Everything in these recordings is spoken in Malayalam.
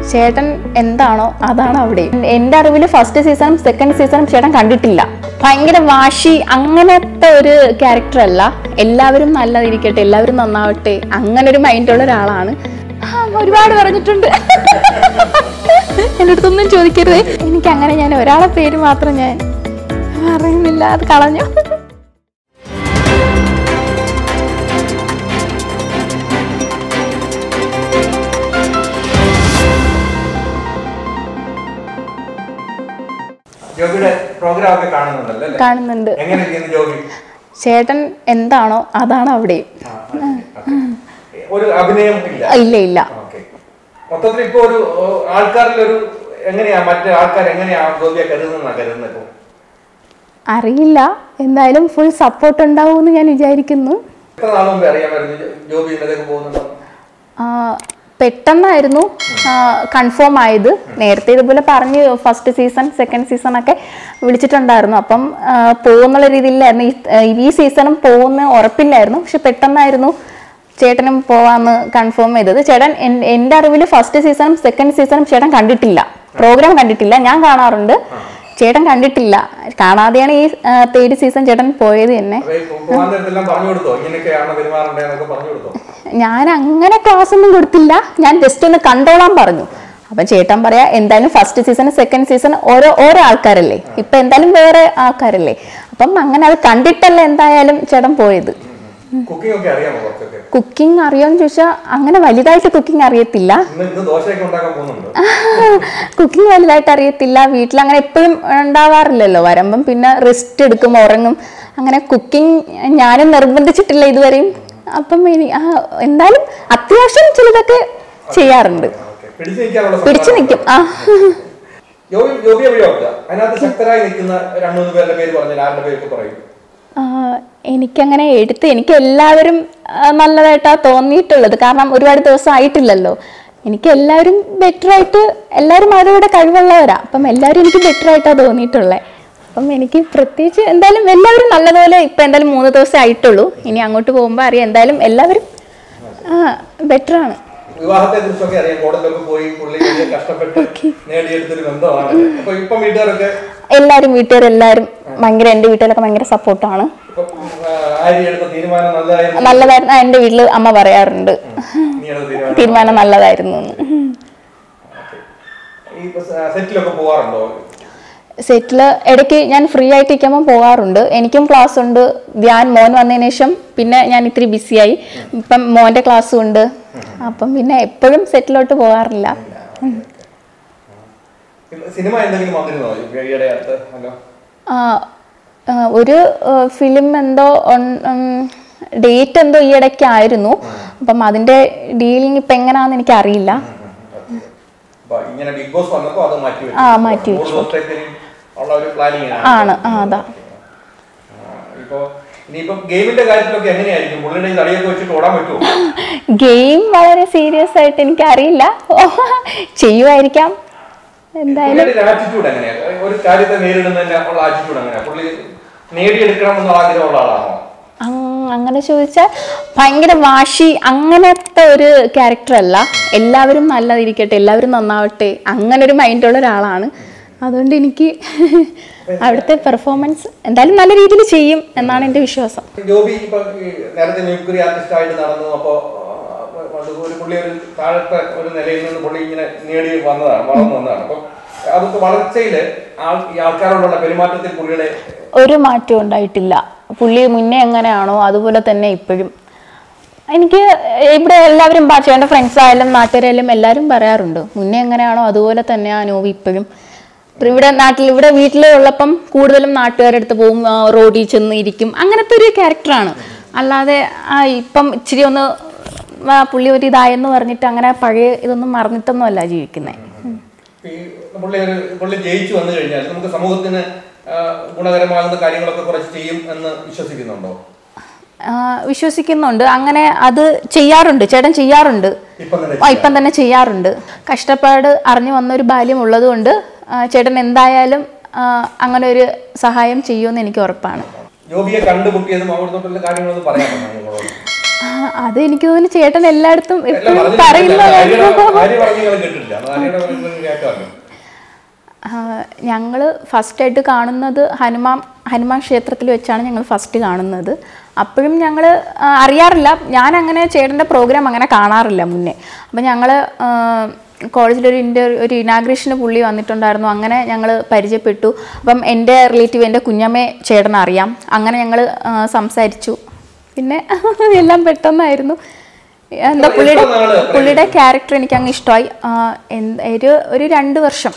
ചേട്ടൻ എന്താണോ അതാണ് അവിടെ എൻ്റെ അറിവിൽ ഫസ്റ്റ് സീസണും സെക്കൻഡ് സീസണും ചേട്ടൻ കണ്ടിട്ടില്ല ഭയങ്കര വാശി അങ്ങനത്തെ ഒരു ക്യാരക്ടർ അല്ല എല്ലാവരും നല്ലതിരിക്കട്ടെ എല്ലാവരും നന്നാവട്ടെ അങ്ങനെ ഒരു മൈൻഡുള്ള ഒരാളാണ് ആ, ഒരുപാട് പറഞ്ഞിട്ടുണ്ട് എൻ്റെ അടുത്തൊന്നും ചോദിക്കരുത് എനിക്ക് അങ്ങനെ ഞാൻ ഒരാളെ പേര് മാത്രം ഞാൻ പറയുന്നില്ല അത് കളഞ്ഞു ജോബിയുടെ പ്രോഗ്രാം ഒക്കെ കാണുന്നുണ്ടല്ലോ അല്ലേ കാണുന്നുണ്ട് എങ്ങനെ ഇരിക്കുന്നു ജോബി ചേട്ടൻ എന്താണോ അതാണ് അവിടെ ആ, ഓക്കേ. ഒരു അഭിനയം ഇല്ല ഇല്ല ഇല്ല ഓക്കെ മൊത്തത്തിൽ ഇപ്പൊ ഒരു ഓ, ആൾക്കാരിൽ ഒരു എങ്ങനെയാ മറ്റേ ആൾക്കാർ എങ്ങനെയാ ഗോപിയെ കരുതുന്ന കരുതുന്നത് ഇപ്പൊ അറിയില്ല എന്തായാലും ഫുൾ സപ്പോർട്ട് ഉണ്ടാവുമെന്ന് ഞാൻ വിചാരിക്കുന്നു എത്ര നാൾ മുമ്പേ അറിയാമായിരുന്നു ജോ- ജോബി ഇന്നലേക്ക് പോകുന്നുണ്ടോ ആ, പെട്ടെന്നായിരുന്നു കൺഫേം ആയത് നേരത്തെ ഇതുപോലെ പറഞ്ഞ് ഫസ്റ്റ് സീസൺ സെക്കൻഡ് സീസൺ ഒക്കെ വിളിച്ചിട്ടുണ്ടായിരുന്നു അപ്പം ആ, പോകുന്നുള്ള രീതിയിലായിരുന്നു ഈ- ആ, ഈ സീസണും പോകുന്ന ഉറപ്പില്ലായിരുന്നു പക്ഷെ പെട്ടെന്നായിരുന്നു ചേട്ടനും പോവാന്ന് കൺഫേം ചെയ്തത് ചേട്ടൻ എൻ- എൻ്റെ അറിവിൽ ഫസ്റ്റ് സീസണും സെക്കൻഡ് സീസണും ചേട്ടൻ കണ്ടിട്ടില്ല പ്രോഗ്രാം കണ്ടിട്ടില്ല ഞാൻ കാണാറുണ്ട് ചേട്ടൻ കണ്ടിട്ടില്ല കാണാതെയാണ് ഈ തേർഡ് സീസൺ ചേട്ടൻ പോയത് തന്നെ അപ്പൊ ഈ പോ- പോകാൻ നേരത്തെല്ലാം പറഞ്ഞു കൊടുത്തോ ഇങ്ങനെയൊക്കെയാണ് പെരുമാറേണ്ടതെന്നൊക്കെ പറഞ്ഞു കൊടുത്തോ ഞാൻ അങ്ങനെ ക്ലാസ് ഒന്നും കൊടുത്തില്ല ഞാൻ ജസ്റ്റ് ഒന്ന് കണ്ടോളാൻ പറഞ്ഞു അപ്പം ചേട്ടൻ പറയാ എന്തായാലും ഫസ്റ്റ് സീസൺ സെക്കൻഡ് സീസൺ ഓരോ ഓരോ ആൾക്കാരല്ലേ ഇപ്പൊ എന്തായാലും വേറെ ആൾക്കാരല്ലേ അപ്പം അങ്ങനെ അത് കണ്ടിട്ടല്ല എന്തായാലും ചേട്ടൻ പോയത് കുക്കിംഗ് ഒക്കെ അറിയാമോ കുറച്ചൊക്കെ കുക്കിംഗ് അറിയോന്ന് ചോദിച്ചാൽ അങ്ങനെ വലുതായിട്ട് കുക്കിംഗ് അറിയത്തില്ല ഇന്ന് ഇന്ന് ദോശയൊക്കെ ഉണ്ടാക്കാൻ പോകുന്നുണ്ട് കുക്കിംഗ് വലുതായിട്ട് അറിയത്തില്ല വീട്ടിൽ അങ്ങനെ എപ്പോഴും ഉണ്ടാവാറില്ലല്ലോ വരുമ്പം പിന്നെ റെസ്റ്റ് എടുക്കും ഉറങ്ങും അങ്ങനെ കുക്കിംഗ് ഞാനും നിർബന്ധിച്ചിട്ടില്ല ഇതുവരെയും അപ്പം ഇനി ആ എന്തായാലും അത്യാവശ്യം ചിലതൊക്കെ ചെയ്യാറുണ്ട് ഓക്കെ പിടിച്ചു നിൽക്കാനുള്ള പിടിച്ചു സംവിധാനം നിൽക്കും ആ ജോബി ജോബി എവിടെ ഓർക്കുക അതിനകത്ത് ശക്തരായി നിൽക്കുന്ന രണ്ടു മൂന്ന് പേരുടെ പേര് പറഞ്ഞാൽ ആരുടെ പേരൊക്കെ പറയും ആ, എനിക്കങ്ങനെ എടുത്ത് എനിക്ക് എല്ലാവരും ആ, നല്ലതായിട്ടാ തോന്നിയിട്ടുള്ളത് കാരണം ഒരുപാട് ദിവസം ആയിട്ടില്ലല്ലോ എനിക്ക് എല്ലാവരും ബെറ്റർ ആയിട്ട് എല്ലാവരും അവരവരുടെ കഴിവുള്ളവരാ അപ്പം എല്ലാവരും എനിക്ക് ബെറ്റർ ആയിട്ടാ തോന്നിയിട്ടുള്ളത് അപ്പം എനിക്ക് പ്രത്യേകിച്ച് എന്തായാലും എല്ലാവരും നല്ലതുപോലെ ഇപ്പം എന്തായാലും മൂന്ന് ദിവസമേ ആയിട്ടുള്ളൂ ഇനി അങ്ങോട്ട് പോകുമ്പോൾ അറിയാം എന്തായാലും എല്ലാവരും ബെറ്റർ ആണ് വിവാഹത്തെ കുറിച്ചൊക്കെ അറിയാം കോടതിയിലൊക്കെ പോയി പുള്ളി വലിയ കഷ്ടപ്പെട്ട് നേടിയെടുത്തൊരു ബന്ധമാണ് അപ്പൊ ഇപ്പം വീട്ടുകാരൊക്കെ എല്ലാവരും വീട്ടുകാരെല്ലാവരും ഭയങ്കര എൻ്റെ വീട്ടുകാരൊക്കെ ഭയങ്കര സപ്പോർട്ടാണ് ഇപ്പം ആ, ആര്യ എടുത്ത തീരുമാനം നല്ലതായിരുന്നു നല്ലതായിരുന്നു ആ, എൻ്റെ വീട്ടിൽ അമ്മ പറയാറുണ്ട് നീ എടുത്ത തീരുമാനം തീരുമാനം നല്ലതായിരുന്നു എന്ന്. ഈ സെറ്റിലൊക്കെ പോവാറുണ്ടോ സെറ്റിൽ ഇടയ്ക്ക് ഞാൻ ഫ്രീ ആയിട്ട് ഇരിക്കുമ്പോൾ പോകാറുണ്ട് എനിക്കും ക്ലാസ് ഉണ്ട് ധ്യാൻ മോൻ വന്നതിന് ശേഷം പിന്നെ ഞാൻ ഇത്തിരി ബിസിയായി ഇപ്പം മോൻ്റെ ക്ലാസ്സും ഉണ്ട് അപ്പം പിന്നെ എപ്പോഴും സെറ്റിലോട്ട് പോകാറില്ല സിനിമ എന്തെങ്കിലും വന്നിരുന്നോ ഈയിടെ അടുത്ത് ഹലോ ആ, ആ, ഒരു ഫിലിം എന്തോ ഡേറ്റ് എന്തോ ഈ ഇടയ്ക്ക് ആയിരുന്നു അപ്പം അതിൻ്റെ ഡീലിംഗ് ഇപ്പം എങ്ങനെയാണെന്ന് എനിക്കറിയില്ല അപ്പൊ ഇങ്ങനെ ബിഗ് ബോസ് വന്നപ്പോ അത് മാറ്റി വെച്ചു ആ, മാറ്റി മൂന്ന് ദിവസത്തേക്കിനും ഉള്ള ഒരു പ്ലാനിങ് ആണ് ആ അതാ ഇപ്പൊ ഇനിയിപ്പം ഗെയിമിന്റെ കാര്യത്തിലൊക്കെ എങ്ങനെയായിരിക്കും പുള്ളിയുടെ ഈ തടിയൊക്കെ വെച്ചിട്ട് ഓടാൻ പറ്റുമോ ഗെയിം വളരെ സീരിയസ് ആയിട്ട് എനിക്കറിയില്ല ചെയ്യുമായിരിക്കാം എന്തായാലും പുള്ളിയുടെ ആറ്റിറ്റ്യൂഡ് എങ്ങനെയാ ഒരു കാര്യത്തെ നേരിടുന്നതിന്റെ ഉള്ള ആറ്റിറ്റ്യൂഡ് എങ്ങനെയാ പുള്ളി നേടിയെടുക്കണം എന്നുള്ള ആഗ്രഹമുള്ള ആളാണോ അങ് അങ്ങനെ ചോദിച്ചാൽ ഭയങ്കര വാശി അങ്ങനത്തെ ഒരു ക്യാരക്ടർ അല്ല എല്ലാവരും നല്ലതിരിക്കട്ടെ എല്ലാവരും നന്നാവട്ടെ അങ്ങനെ ഒരു മൈൻഡുള്ള ഒരാളാണ് അതുകൊണ്ട് എനിക്ക് അവിടുത്തെ പെർഫോമൻസ് എന്തായാലും നല്ല രീതിയിൽ ചെയ്യും എന്നാണ് എൻ്റെ വിശ്വാസം ജോബി ഇപ്പൊ ഈ നേരത്തെ മ്യൂക്കറി ആർട്ടിസ്റ്റ് ആയിട്ട് നടന്നു അപ്പോ ആ, അത് ഒരു പുള്ളി ഒരു താഴത്തെ ഒരു നിലയിൽ നിന്ന് പുള്ളി ഇങ്ങനെ നേടി വന്നതാണ് വളർന്നു വന്നതാണ് അപ്പൊ അതൊക്കെ വളർച്ചയില് ആൾ ഈ ആൾക്കാരോടുള്ള പെരുമാറ്റത്തിൽ പുള്ളിയുടെ ഒരു മാറ്റവും ഉണ്ടായിട്ടില്ല പുള്ളി മുന്നേ എങ്ങനെയാണോ അതുപോലെ തന്നെ ഇപ്പോഴും എനിക്ക് ഇവിടെ എല്ലാവരും പക്ഷേ എൻ്റെ ഫ്രണ്ട്സ് ആയാലും നാട്ടുകാരായാലും എല്ലാവരും പറയാറുണ്ട് മുന്നേ എങ്ങനെയാണോ അതുപോലെ തന്നെ ആ നോവി ഇപ്പോഴും ഇവിടെ നാട്ടിൽ ഇവിടെ വീട്ടിൽ ഉള്ളപ്പം കൂടുതലും നാട്ടുകാരുടെ അടുത്ത് പോകും ആ, റോഡിൽ ചെന്ന് ഇരിക്കും അങ്ങനത്തെ ഒരു ക്യാരക്ടറാണ് അല്ലാതെ ആ ഇപ്പം ഇച്ചിരി ഒന്ന് ആ, പുള്ളി ഒരു ഇതായെന്ന് പറഞ്ഞിട്ട് അങ്ങനെ പഴയ ഇതൊന്നും മറന്നിട്ടൊന്നും അല്ല ജീവിക്കുന്നത് ഈ പുള്ളി ഒരു പുള്ളി ജയിച്ചു വന്നു കഴിഞ്ഞാൽ നമുക്ക് സമൂഹത്തിന് ആ, ഗുണകരമാകുന്ന കാര്യങ്ങളൊക്കെ കുറച്ച് ചെയ്യും എന്ന് വിശ്വസിക്കുന്നുണ്ടോ ആ, വിശ്വസിക്കുന്നുണ്ട് അങ്ങനെ അത് ചെയ്യാറുണ്ട് ചേട്ടൻ ചെയ്യാറുണ്ട് ഇപ്പം തന്നെ ആ, ഇപ്പം തന്നെ ചെയ്യാറുണ്ട് കഷ്ടപ്പാട് അറിഞ്ഞു വന്ന ഒരു ബാല്യം ഉള്ളതുകൊണ്ട് ആ, ചേട്ടൻ എന്തായാലും ആ, അങ്ങനെ ഒരു സഹായം ചെയ്യുമെന്ന് എനിക്ക് ഉറപ്പാണ് ജോബിയെ കണ്ടുമുട്ടിയതും അവിടെ തൊട്ടുള്ള കാര്യങ്ങളൊന്നും പറയാമോ നിങ്ങളോട് അത് എനിക്ക് തോന്നുന്നു ചേട്ടൻ എല്ലായിടത്തും എല്ലാം എപ്പോഴും പറഞ്ഞിട്ടില്ല. പറയുന്ന ഭാര്യയുടെ കാര്യം ഭാര്യ പറഞ്ഞ് നിങ്ങൾ കേട്ടിട്ടില്ല ഭാര്യയുടെ പറയുന്നത് കേൾക്കാമല്ലോ ഞങ്ങൾ ഫസ്റ്റായിട്ട് കാണുന്നത് ഹനുമാൻ ഹനുമാൻ ക്ഷേത്രത്തിൽ വെച്ചാണ് ഞങ്ങൾ ഫസ്റ്റ് കാണുന്നത് അപ്പോഴും ഞങ്ങൾ അറിയാറില്ല ഞാൻ അങ്ങനെ ചേട്ടൻ്റെ പ്രോഗ്രാം അങ്ങനെ കാണാറില്ല മുന്നേ അപ്പം ഞങ്ങൾ കോളേജിലൊരു ഇൻ്റർ ഒരു ഇനാഗ്രേഷന് പുള്ളി വന്നിട്ടുണ്ടായിരുന്നു അങ്ങനെ ഞങ്ങൾ പരിചയപ്പെട്ടു അപ്പം എൻ്റെ റിലേറ്റീവ് എൻ്റെ കുഞ്ഞമ്മയെ ചേട്ടൻ അറിയാം അങ്ങനെ ഞങ്ങൾ സംസാരിച്ചു പിന്നെ എല്ലാം പെട്ടെന്നായിരുന്നു എന്താ എത്ര- പുള്ളിയുടെ എത്ര നാള് അത്രയും? പുള്ളിയുടെ ക്യാരക്ടർ എനിക്ക് അങ്ങ് ഇഷ്ടമായി ആ, എന്ത്- ഒരു ഒരു രണ്ട് വർഷം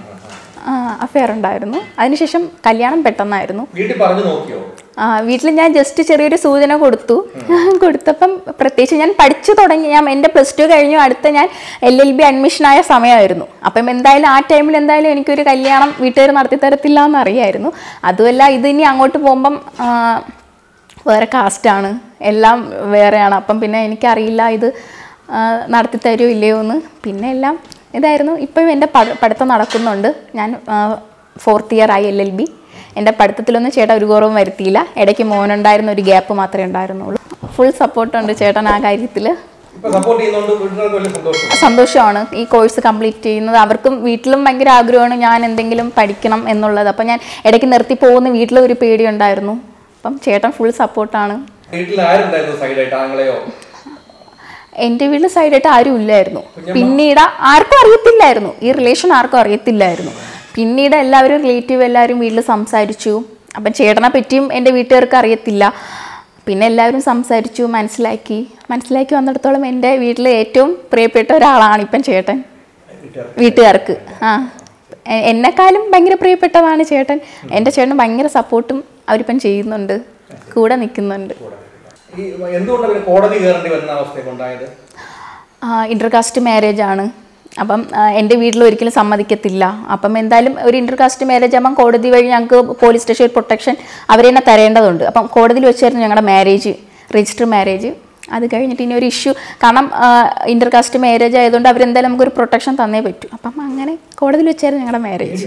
അഫെയർ ഉണ്ടായിരുന്നു അതിനുശേഷം കല്യാണം പെട്ടെന്നായിരുന്നു വീട്ടിൽ പറഞ്ഞു നോക്കിയോ ആ, വീട്ടിൽ ഞാൻ ജസ്റ്റ് ചെറിയൊരു സൂചന കൊടുത്തു കൊടുത്തപ്പം പ്രത്യേകിച്ച് ഞാൻ പഠിച്ചു തുടങ്ങി ഞാൻ എൻ്റെ പ്ലസ് ടു കഴിഞ്ഞു അടുത്ത ഞാൻ എൽ എൽ ബി അഡ്മിഷനായ സമയമായിരുന്നു അപ്പം എന്തായാലും ആ ടൈമിൽ എന്തായാലും എനിക്കൊരു കല്യാണം വീട്ടുകാർ നടത്തി തരത്തില്ല എന്ന് അറിയായിരുന്നു അതുമല്ല ഇത് ഇനി അങ്ങോട്ട് പോകുമ്പം ആ, വേറെ കാസ്റ്റാണ് എല്ലാം വേറെയാണ് അപ്പം പിന്നെ എനിക്കറിയില്ല ഇത് ആ, നടത്തി തരുമോ ഇല്ലയോ എന്ന് പിന്നെ എല്ലാം ഇതായിരുന്നു ഇപ്പോഴും എൻ്റെ പഠ- പഠിത്തം നടക്കുന്നുണ്ട് ഞാൻ ഫോർത്ത് ഇയർ ആയി എൽ എൽ ബി എൻ്റെ പഠിത്തത്തിലൊന്നും ചേട്ടൻ ഒരു കുറവും വരുത്തിയില്ല ഇടയ്ക്ക് മോനുണ്ടായിരുന്ന ഒരു ഗ്യാപ്പ് മാത്രമേ ഉണ്ടായിരുന്നുള്ളൂ ഫുൾ സപ്പോർട്ടുണ്ട് ചേട്ടൻ ആ കാര്യത്തിൽ ഇപ്പൊ സപ്പോർട്ട് ചെയ്യുന്നോണ്ട് വീട്ടുകാർക്ക് വലിയ സന്തോഷം സന്തോഷമാണ് ഈ കോഴ്സ് കംപ്ലീറ്റ് ചെയ്യുന്നത് അവർക്കും വീട്ടിലും ഭയങ്കര ആഗ്രഹമാണ് ഞാൻ എന്തെങ്കിലും പഠിക്കണം എന്നുള്ളത് അപ്പം ഞാൻ ഇടയ്ക്ക് നിർത്തി പോകുന്ന വീട്ടിലും ഒരു പേടിയുണ്ടായിരുന്നു അപ്പം ചേട്ടൻ ഫുൾ സപ്പോർട്ടാണ് വീട്ടിൽ ആരുണ്ടായിരുന്നു സൈഡായിട്ട് ആങ്ങളെയോ എൻ്റെ വീട്ടിൽ സൈഡായിട്ട് ആരും ഇല്ലായിരുന്നു പിന്നീട് ആർക്കും അറിയത്തില്ലായിരുന്നു ഈ റിലേഷൻ ആർക്കും അറിയത്തില്ലായിരുന്നു പിന്നീട് എല്ലാവരും റിലേറ്റീവ് എല്ലാവരും വീട്ടിൽ സംസാരിച്ചു അപ്പം ചേട്ടനെ പറ്റിയും എൻ്റെ വീട്ടുകാർക്ക് അറിയത്തില്ല പിന്നെ എല്ലാവരും സംസാരിച്ചു മനസ്സിലാക്കി മനസ്സിലാക്കി വന്നിടത്തോളം എൻ്റെ വീട്ടിൽ ഏറ്റവും പ്രിയപ്പെട്ട ഒരാളാണ് ഇപ്പം ചേട്ടൻ വീട്ടുകാർക്ക് ആ എ- എന്നെക്കാളും ഭയങ്കര പ്രിയപ്പെട്ടതാണ് ചേട്ടൻ എൻ്റെ ചേട്ടൻ ഭയങ്കര സപ്പോർട്ടും അവരിപ്പം ചെയ്യുന്നുണ്ട് കൂടെ നിൽക്കുന്നുണ്ട് ഈ എന്തുകൊണ്ടാണ് പിന്നെ കോടതി കയറേണ്ടി വരുന്ന അവസ്ഥയൊക്കെ ഉണ്ടായത് ഇൻ്റർകാസ്റ്റ് മാരേജ് ആണ് അപ്പം ആ, എൻ്റെ വീട്ടിൽ ഒരിക്കലും സമ്മതിക്കത്തില്ല അപ്പം എന്തായാലും ഒരു ഇൻ്റർകാസ്റ്റ് മാരേജ് ആകുമ്പം കോടതി വഴി ഞങ്ങൾക്ക് പോലീസ് സ്റ്റേഷൻ പ്രൊട്ടക്ഷൻ അവരെ തന്നെ തരേണ്ടതുണ്ട് അപ്പം കോടതിയിൽ വെച്ചായിരുന്നു ഞങ്ങളുടെ മാരേജ് രജിസ്റ്റർ മാരേജ് അത് കഴിഞ്ഞിട്ട് ഇനി ഒരു ഇഷ്യൂ കാരണം ഇൻ്റർകാസ്റ്റ് മാരേജ് ആയതുകൊണ്ട് അവരെന്തായാലും നമുക്കൊരു പ്രൊട്ടക്ഷൻ തന്നേ പറ്റൂ അപ്പം അങ്ങനെ കോടതിയിൽ വെച്ചായിരുന്നു ഞങ്ങളുടെ മാരേജ്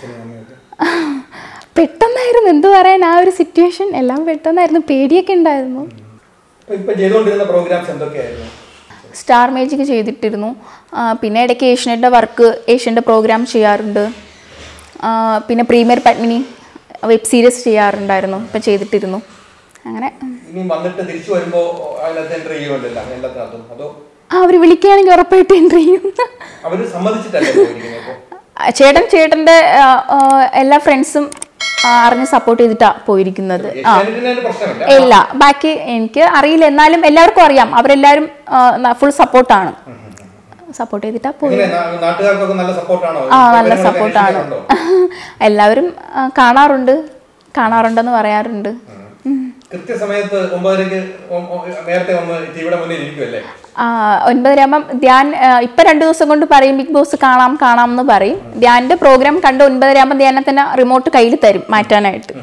പെട്ടെന്നായിരുന്നു എന്ത് പറയാൻ ആ ഒരു സിറ്റുവേഷൻ എല്ലാം പെട്ടെന്നായിരുന്നു പേടിയൊക്കെ ഉണ്ടായിരുന്നു ഇപ്പൊ ഇപ്പൊ ചെയ്തുകൊണ്ടിരുന്ന പ്രോഗ്രാംസ് എന്തൊക്കെയായിരുന്നു സ്റ്റാർ മേജിക് ചെയ്തിട്ടിരുന്നു ആ, പിന്നെ ഇടയ്ക്ക് ഏഷ്യൻ്റെ വർക്ക് ഏഷ്യൻ്റെ പ്രോഗ്രാം ചെയ്യാറുണ്ട് ആ, പിന്നെ പ്രീമിയർ പത്മിനി വെബ് സീരീസ് ചെയ്യാറുണ്ടായിരുന്നു ഇപ്പം ചെയ്തിട്ടിരുന്നു അങ്ങനെ ഇനി വന്നിട്ട് തിരിച്ചു വരുമ്പോ അതിനകത്ത് എൻട്രി ചെയ്യുമല്ലോ എല്ലാത്തിനകത്തും അതോ ആ അവർ വിളിക്കുകയാണെങ്കിൽ ഉറപ്പായിട്ട് എൻട്രി ചെയ്യും അവര് സമ്മതിച്ചിട്ടല്ലേ പോയിരിക്കുന്നത് ഇപ്പൊ ആ, ചേട്ടൻ ചേട്ടൻ്റെ ആ, ആ, എല്ലാ ഫ്രണ്ട്സും അറിഞ്ഞ് സപ്പോർട്ട് ചെയ്തിട്ടാണ് പോയിരിക്കുന്നത് ആ ഏഷ്യാനെറ്റിന് അതിന് പ്രശ്നമില്ല ഇല്ല ബാക്കി എനിക്ക് അറിയില്ല എന്നാലും എല്ലാവർക്കും അറിയാം അവരെല്ലാവരും ഫുൾ സപ്പോർട്ടാണ് സപ്പോർട്ട് ചെയ്തിട്ടാണ് പോയി എങ്ങനെ നാ- നാട്ടുകാർക്കൊക്കെ നല്ല സപ്പോർട്ടാണോ ആ നല്ല സപ്പോർട്ടാണ് എല്ലാവരും ആ, കാണാറുണ്ട് കാണാറുണ്ടെന്ന് പറയാറുണ്ട് ഉം. കൃത്യസമയത്ത് ഒമ്പതരക്ക് ഒ- ഒ- നേരത്തെ വന്ന് ടിവിയുടെ മുന്നിൽ ഇരിക്കുമല്ലേ ആ, ഒൻപതരയാകുമ്പം ധ്യാൻ ആ, ഇപ്പൊ രണ്ടു ദിവസം കൊണ്ട് പറയും ബിഗ് ബോസ് കാണാം കാണാം എന്ന് പറയും ധ്യാന്റെ പ്രോഗ്രാം കണ്ട് ഒൻപതരയാകുമ്പോൾ ധ്യാനെ തന്നെ റിമോട്ട് കയ്യിൽ തരും മാറ്റാനായിട്ട്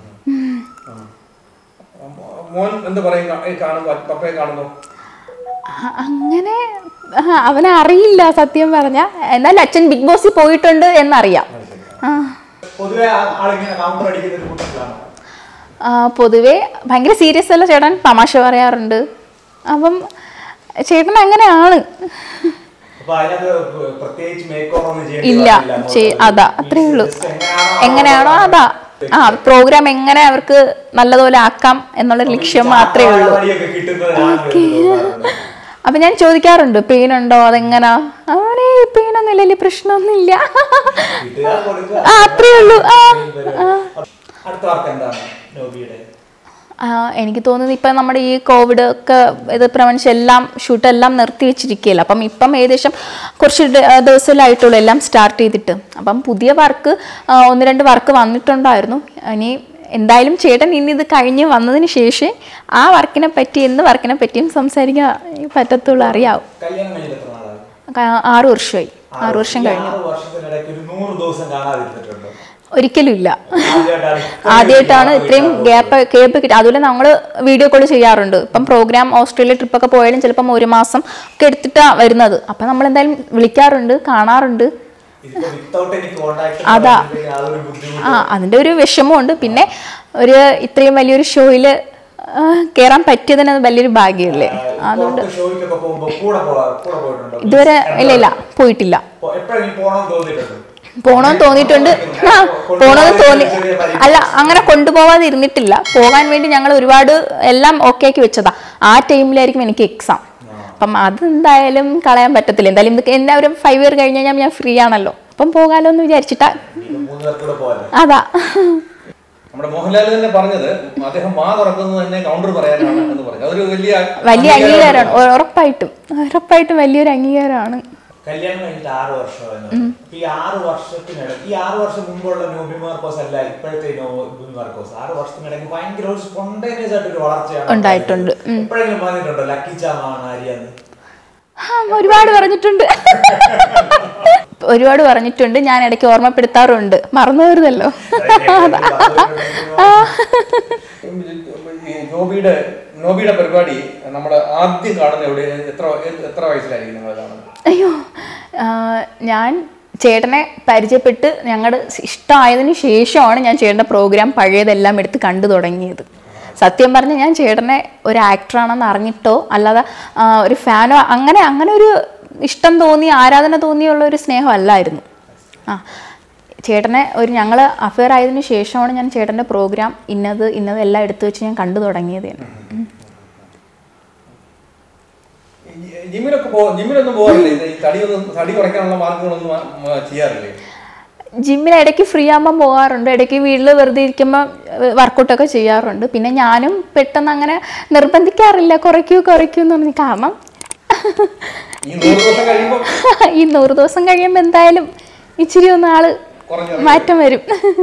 മോൻ എന്ത് പറയും കാ- ഈ കാണുമ്പോ പപ്പയെ കാണുമ്പോ ആ, അങ്ങനെ ആ, അവനെ അറിയില്ല സത്യം പറഞ്ഞ എന്നാൽ അച്ഛൻ ബിഗ് ബോസിൽ പോയിട്ടുണ്ട് എന്നറിയാം ആ പൊതുവെ ആ- ആളിങ്ങനെ കൗണ്ടർ അടിക്കുന്ന ഒരു കൂട്ടത്തിലാണ് ആ, പൊതുവേ ഭയങ്കര സീരിയസ് അല്ല ചേട്ടൻ തമാശ പറയാറുണ്ട് അപ്പം ചേട്ടൻ അങ്ങനെയാണ് അപ്പൊ അതിനകത്ത് പ്ര- പ്രത്യേകിച്ച് മേക്ക് ഓവർ ഒന്നും ചെയ്യേണ്ടി ഇല്ല വരില്ല അങ്ങോട്ട്. ചെയ്- അതാ അത്രേ Just ഉള്ളൂ എങ്ങനെയാണോ എങ്ങനെയാണോ അതാ ആ പ്രോഗ്രാം എങ്ങനെ അവർക്ക് നല്ലതുപോലെ ആക്കാം എന്നുള്ള ലക്ഷ്യം മാത്രമേ ഉള്ളൂ ചാപ്പാടിയൊക്കെ കിട്ടുന്നതാണ് തോന്നാറുണ്ട്. അപ്പൊ ഞാൻ ചോദിക്കാറുണ്ട് പെയിൻ ഉണ്ടോ അതെങ്ങനാ അവനെ പെയിനൊന്നും ഇല്ല പ്രശ്നമൊന്നുമില്ല വീട്ടുകാർ കൊടുക്കുക. ആ അത്രേ ഉള്ളൂ ആ ആ. അടുത്ത വർക്ക് എന്താണ് നോബിയുടെ ആ, എനിക്ക് തോന്നുന്നത് ഇപ്പം നമ്മുടെ ഈ കോവിഡ് ഒക്കെ ഇത് പ്രവൻഷൻ എല്ലാം ഷൂട്ട് എല്ലാം നിർത്തി വെച്ചിരിക്കുകയല്ല അപ്പം ഇപ്പം ഏകദേശം കുറച്ച് ഡ- ദിവസത്തിലായിട്ടുള്ളൂ എല്ലാം സ്റ്റാർട്ട് ചെയ്തിട്ട് അപ്പം പുതിയ വർക്ക് ഒന്ന് രണ്ട് വർക്ക് വന്നിട്ടുണ്ടായിരുന്നു ഇനി എന്തായാലും ചേട്ടൻ ഇനി ഇത് കഴിഞ്ഞ് വന്നതിന് ശേഷം ആ വർക്കിനെ പറ്റി എന്ത് വർക്കിനെ പറ്റിയും സംസാരിക്കാൻ പറ്റത്തുള്ളൂ അറിയാവും കല്യാണം കഴിഞ്ഞിട്ട് എത്ര നാളായി ക- ആറ് വർഷമായി ആറ് വർഷം ഈ കഴിഞ്ഞു ആറ് വർഷത്തിനിടയ്ക്ക് ഒരു നൂറ് ദിവസം കാണാതിരുന്നിട്ടുണ്ടോ ഒരിക്കലും ഇല്ല ആദ്യമായിട്ടാണ് ഇത്രയും ആദ്യമായിട്ടാണ് gap ഇത്രയും കിട്ടുന്നത്. ഗ്യാപ്പ് കേപ്പ് കിട്ടുക അതുപോലെ നമ്മൾ വീഡിയോ കോൾ ചെയ്യാറുണ്ട് ഇപ്പം പ്രോഗ്രാം ഓസ്ട്രേലിയ ട്രിപ്പൊക്കെ പോയാലും ചിലപ്പം ഒരു മാസം ഒക്കെ എടുത്തിട്ടാണ് വരുന്നത് അപ്പം നമ്മൾ എന്തായാലും വിളിക്കാറുണ്ട് കാണാറുണ്ട് ഇതിപ്പോ without any contact അതാ. പറയുമ്പോഴത്തേക്ക് അതൊരു ബുദ്ധിമുട്ട് ആ അതിൻ്റെ ഒരു വിഷമമുണ്ട് പിന്നെ ഒരു ഇത്രയും വലിയൊരു ഷോയിൽ കയറാൻ പറ്റിയതിന് അത് വലിയൊരു ഭാഗ്യമല്ലേ അതുകൊണ്ട് പുറത്ത് ഷോയ്ക്കൊക്കെ പോകുമ്പോ കൂടെ പോവാ കൂടെ പോയിട്ടുണ്ടോ ഇതുവരെ ഇല്ല ഇല്ല പോയിട്ടില്ല എപ്പോഴെങ്കിലും പോകണമെന്ന് തോന്നിയിട്ടുണ്ട് പോണമെന്ന് തോന്നിയിട്ടുണ്ട് ആ പോണമെന്ന് തോന്നി അല്ല അങ്ങനെ കൊണ്ടുപോകാതെ ഇരുന്നിട്ടില്ല പോകാൻ വേണ്ടി ഞങ്ങൾ ഒരുപാട് എല്ലാം ഓക്കെ ആക്കി വെച്ചതാ ആ ടൈമിലായിരിക്കും എനിക്ക് എക്സാം അപ്പം അതെന്തായാലും കളയാൻ പറ്റത്തില്ല എന്തായാലും ഇത് എന്തായാലും ഫൈവ് ഇയർ കഴിഞ്ഞ് കഴിഞ്ഞാൽ ഞാൻ ഫ്രീ ആണല്ലോ അപ്പം പോകാലോ എന്ന് വിചാരിച്ചിട്ടാ ഇനിയിപ്പോ മൂന്ന് പേർക്കൂടെ പോകാല്ലോ അതാ നമ്മുടെ മോഹൻലാൽ തന്നെ പറഞ്ഞത് അദ്ദേഹം വാ തുറക്കുന്നത് തന്നെ കൗണ്ടർ പറയാനാണ് എന്ന് പറഞ്ഞു അതൊരു വലിയ വലിയ അംഗീകാരമാണ് ഉ- ഉറപ്പായിട്ടും ഉറപ്പായിട്ടും വലിയൊരു അംഗീകാരമാണ് കല്യാണം കഴിഞ്ഞിട്ട് ആറ് വർഷമായിരുന്നു അപ്പൊ ഈ ആറ് വർഷത്തിനിടയ്ക്ക് ഈ ആറ് വർഷം മുമ്പുള്ള നോബി മാർക്കോസ് അല്ല ഇപ്പോഴത്തെ നോബി മാർക്കോസ് ആറ് വർഷത്തിനിടയ്ക്ക് ഭയങ്കര ഒരു സ്പോണ്ടേനിയസ് ആയിട്ട് ഒരു വളർച്ചയാണ് ഉണ്ടായിട്ടുണ്ട്. ഉം. എപ്പോഴെങ്കിലും പറഞ്ഞിട്ടുണ്ടോ ലക്കി ചാമാണ് ആര്യാന്ന് ആ, ഒരുപാട് പറഞ്ഞിട്ടുണ്ട് ഒരുപാട് പറഞ്ഞിട്ടുണ്ട് ഞാൻ ഇടയ്ക്ക് ഓർമ്മപ്പെടുത്താറുണ്ട് മറന്നു വരുന്നല്ലോ ഈ നോബിയുടെ നോബിയുടെ പരിപാടി നമ്മൾ ആദ്യം കാണുന്ന എവിടെ എത്ര എത്ര വയസ്സിലായിരിക്കും നിങ്ങൾ കാണുന്നത് അയ്യോ ആ, ഞാൻ ചേട്ടനെ പരിചയപ്പെട്ട് ഞങ്ങളുടെ ഇഷ്ടമായതിനു ശേഷമാണ് ഞാൻ ചേട്ടൻ്റെ പ്രോഗ്രാം പഴയതെല്ലാം എടുത്ത് കണ്ടു തുടങ്ങിയത് സത്യം പറഞ്ഞാൽ ഞാൻ ചേട്ടനെ ഒരു ആക്ടറാണെന്ന് അറിഞ്ഞിട്ടോ അല്ലാതെ ആ, ഒരു ഫാനോ അങ്ങനെ അങ്ങനെ ഒരു ഇഷ്ടം തോന്നി ആരാധന തോന്നിയുള്ള ഒരു സ്നേഹം അല്ലായിരുന്നു ആ ചേട്ടനെ ഒരു ഞങ്ങൾ അഫെയർ ആയതിനു ശേഷമാണ് ഞാൻ ചേട്ടൻ്റെ പ്രോഗ്രാം ഇന്നത് ഇന്നത് എല്ലാം എടുത്തു വെച്ച് ഞാൻ കണ്ടു തുടങ്ങിയത് തന്നെ ഉം. ഈ ജിമ്മിലൊക്കെ പോ ജിമ്മിലൊന്നും പോകാറില്ലേ ഇത് ഈ തടിയൊന്നും തടി കുറയ്ക്കാനുള്ള മാർഗങ്ങളൊന്നും ആ- ആ ചെയ്യാറില്ലേ ജിമ്മിൽ ഇടയ്ക്ക് ഫ്രീ ആകുമ്പോൾ പോകാറുണ്ട് ഇടയ്ക്ക് വീട്ടിൽ വെറുതെ ഇരിക്കുമ്പോൾ വർക്കൗട്ടൊക്കെ ചെയ്യാറുണ്ട് പിന്നെ ഞാനും പെട്ടെന്ന് അങ്ങനെ നിർബന്ധിക്കാറില്ല കുറയ്ക്കൂ കുറയ്ക്കൂ എന്ന് പറഞ്ഞ് കാരണം ഈ നൂറ് ദിവസം കഴിയുമ്പോൾ ഈ നൂറ് ദിവസം കഴിയുമ്പോൾ എന്തായാലും ഇച്ചിരി ഒന്ന് ആള് കുറഞ്ഞ മാറ്റം വരും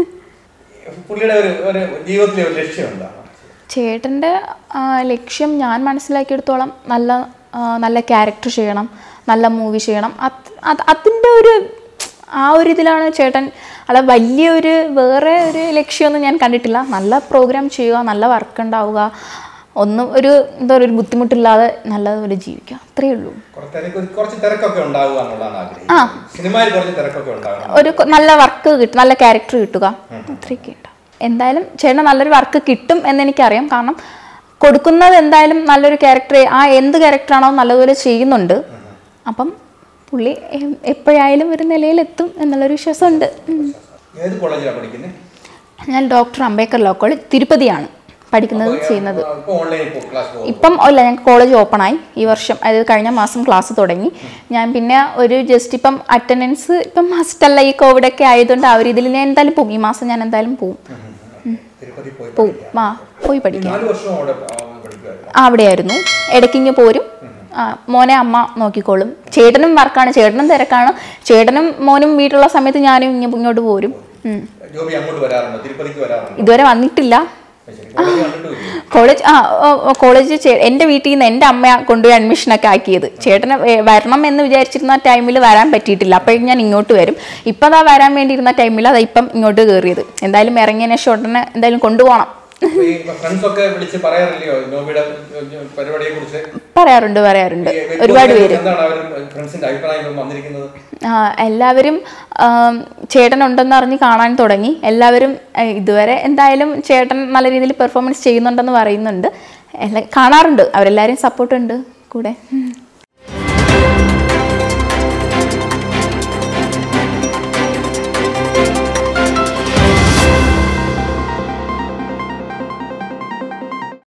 പുള്ളിയുടെ ഒരു ഒരു ജീവിതത്തിലെ ഒരു ലക്ഷ്യം എന്താണ് ചേട്ടൻ്റെ ആ, ലക്ഷ്യം ഞാൻ മനസ്സിലാക്കിയെടുത്തോളം നല്ല ആ, നല്ല ക്യാരക്ടർ ചെയ്യണം നല്ല മൂവി ചെയ്യണം അത് അത് അതിൻ്റെ ഒരു ആ ഒരു ഇതിലാണ് ചേട്ടൻ അല്ല വലിയൊരു വേറെ ഒരു ലക്ഷ്യമൊന്നും ഞാൻ കണ്ടിട്ടില്ല നല്ല പ്രോഗ്രാം ചെയ്യുക നല്ല വർക്ക് ഉണ്ടാവുക ഒന്നും ഒരു എന്താ പറയുക ഒരു ബുദ്ധിമുട്ടില്ലാതെ നല്ലതുപോലെ ജീവിക്കുക അത്രയേ ഉള്ളൂ കുറച്ച് തിരക്ക് കുറച്ച് തിരക്കൊക്കെ ഉണ്ടാവുക എന്നുള്ളതാണ് ആഗ്രഹം സിനിമയിൽ കുറച്ച് തിരക്കൊക്കെ ഉണ്ടാകണം ഒരു കൊ- നല്ല വർക്ക് കിട്ടും നല്ല ക്യാരക്ടർ കിട്ടുക അത്രയൊക്കെ ഉണ്ടാവും എന്തായാലും ചേട്ടന് നല്ലൊരു വർക്ക് കിട്ടും എന്നെനിക്കറിയാം കാരണം കൊടുക്കുന്നത് എന്തായാലും നല്ലൊരു ക്യാരക്ടർ ആ എന്ത് ക്യാരക്ടറാണോ നല്ലതുപോലെ ചെയ്യുന്നുണ്ട് അപ്പം പുള്ളി എ- എപ്പോഴായാലും ഒരു നിലയിലെത്തും എന്നുള്ളൊരു വിശ്വാസമുണ്ട് ഉം. ഏത് കോളേജിലാണ് പഠിക്കുന്നത് ഞാൻ ഡോക്ടർ അംബേദ്കർ ലോ കോളേജ് തിരുപ്പതിയാണ് പഠിക്കുന്നത് ചെയ്യുന്നത് ഇപ്പോൾ ഓൺലൈനിൽ ക്ലാസ് പോകും ഇപ്പം അല്ല ഞങ്ങൾക്ക് കോളേജ് ഓപ്പൺ ആയി ഈ വർഷം അതായത് കഴിഞ്ഞ മാസം ക്ലാസ് തുടങ്ങി ഞാൻ പിന്നെ ഒരു ജസ്റ്റ് ഇപ്പം അറ്റൻഡൻസ് ഇപ്പം മസ്റ്റ് അല്ല ഈ കോവിഡ് ഒക്കെ ആയതുകൊണ്ട് ആ ഒരു ഇതിൽ ഞാൻ എന്തായാലും പോകും ഈ മാസം ഞാൻ എന്തായാലും പോകും തിരുപ്പതി പോയി പോവും ആ പോയി പഠിക്കാം നാല് വർഷം അവിടെ ആ, പഠിക്കുമായിരുന്നു ആ, അവിടെയായിരുന്നു ഇടയ്ക്കിങ്ങ് പോരും ആ, മോനെ അമ്മ നോക്കിക്കോളും ചേട്ടനും വർക്കാണ് ചേട്ടനും തിരക്കാണ് ചേട്ടനും മോനും വീട്ടിലുള്ള സമയത്ത് ഞാനും ഇങ്ങ- ഇങ്ങോട്ട് പോരും ഉം. ജോബി അങ്ങോട്ട് വരാറുണ്ടോ തിരുപ്പതിക്ക് വരാറുണ്ടോ ഇതുവരെ വന്നിട്ടില്ല ശരി കോളേജ് കണ്ടിട്ടില്ല കോളേജ് ആ ഓ, ഓ, കോളേജ് ചേ- എൻ്റെ വീട്ടിൽ നിന്ന് എൻ്റെ അമ്മ കൊണ്ടുപോയി അഡ്മിഷനൊക്കെ ആക്കിയത് ചേട്ടന് വേ- വരണം എന്ന് വിചാരിച്ചിരുന്ന ടൈമിൽ വരാൻ പറ്റിയിട്ടില്ല അപ്പോഴേക്കും ഞാൻ ഇങ്ങോട്ട് വരും ഇപ്പം അതാ വരാൻ വേണ്ടിയിരുന്ന ടൈമിൽ അതാ ഇപ്പം ഇങ്ങോട്ട് കയറിയത് എന്തായാലും ഇറങ്ങിയതിന് ശേഷം ഉടനെ എന്തായാലും കൊണ്ടുപോകണം അപ്പൊ ഈ ഫ്രണ്ട്സ് ഒക്കെ വിളിച്ച് പറയാറില്ലയോ നോബിയുടെ പരിപാടിയെ കുറിച്ച് പറയാറുണ്ട് പറയാറുണ്ട് ഒരുപാട് പേര് എന്താണ് അവർ ഫ്രണ്ട്സിന്റെ അഭിപ്രായങ്ങൾ വന്നിരിക്കുന്നത് ആ, എല്ലാവരും ആം, ചേട്ടനുണ്ടെന്ന് അറിഞ്ഞ് കാണാൻ തുടങ്ങി എല്ലാവരും ഏ, ഇതുവരെ എന്തായാലും ചേട്ടൻ നല്ല രീതിയിൽ പെർഫോമൻസ് ചെയ്യുന്നുണ്ടെന്ന് പറയുന്നുണ്ട് എല്ലാ കാണാറുണ്ട് അവരെല്ലാവരും സപ്പോർട്ട് ഉണ്ട് കൂടെ ഉം.